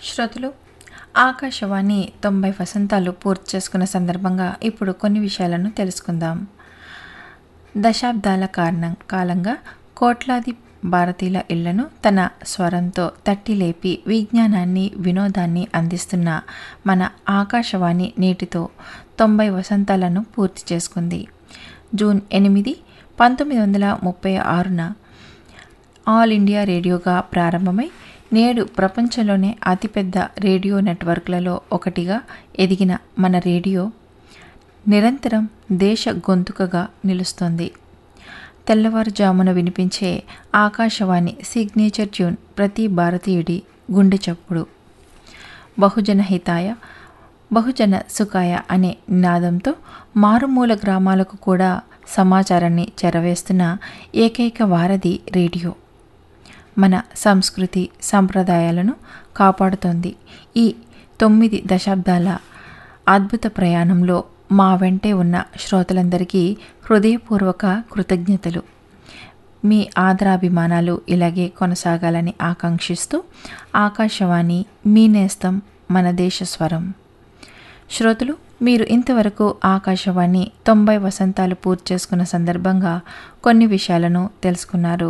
శ్రోతలు ఆకాశవాణి తొంభై వసంతాలు పూర్తి చేసుకున్న సందర్భంగా ఇప్పుడు కొన్ని విషయాలను తెలుసుకుందాం దశాబ్దాల కారణం కాలంగా కోట్లాది భారతీయుల ఇళ్లను తన స్వరంతో తట్టి లేపి విజ్ఞానాన్ని వినోదాన్ని అందిస్తున్న మన ఆకాశవాణి నేటితో తొంభై వసంతాలను పూర్తి చేసుకుంది జూన్ ఎనిమిది పంతొమ్మిది వందల ముప్పై ఆరున ఆల్ ఇండియా రేడియోగా ప్రారంభమై నేడు ప్రపంచంలోనే అతిపెద్ద రేడియో నెట్వర్క్లలో ఒకటిగా ఎదిగిన మన రేడియో నిరంతరం దేశ గొంతుకగా నిలుస్తోంది తెల్లవారుజామున వినిపించే ఆకాశవాణి సిగ్నేచర్ ట్యూన్ ప్రతి భారతీయుడి గుండె చప్పుడు బహుజన హితాయ బహుజన సుఖాయ అనే నినాదంతో మారుమూల గ్రామాలకు కూడా సమాచారాన్ని చెరవేస్తున్న ఏకైక వారధి రేడియో మన సంస్కృతి సంప్రదాయాలను కాపాడుతోంది ఈ తొమ్మిది దశాబ్దాల అద్భుత ప్రయాణంలో మా వెంటే ఉన్న శ్రోతలందరికీ హృదయపూర్వక కృతజ్ఞతలు మీ ఆదరాభిమానాలు ఇలాగే కొనసాగాలని ఆకాంక్షిస్తూ ఆకాశవాణి మీ నేస్తం మన దేశ స్వరం శ్రోతలు మీరు ఇంతవరకు ఆకాశవాణి తొంభై వసంతాలు పూర్తి చేసుకున్న సందర్భంగా కొన్ని విషయాలను తెలుసుకున్నారు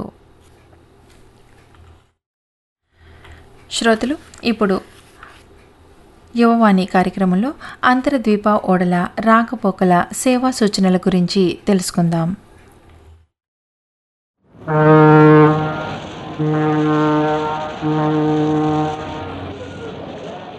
శ్రోతలు ఇప్పుడు యువవాణి కార్యక్రమంలో అంతర్ద్వీప ఓడల రాకపోకల సేవా సూచనల గురించి తెలుసుకుందాం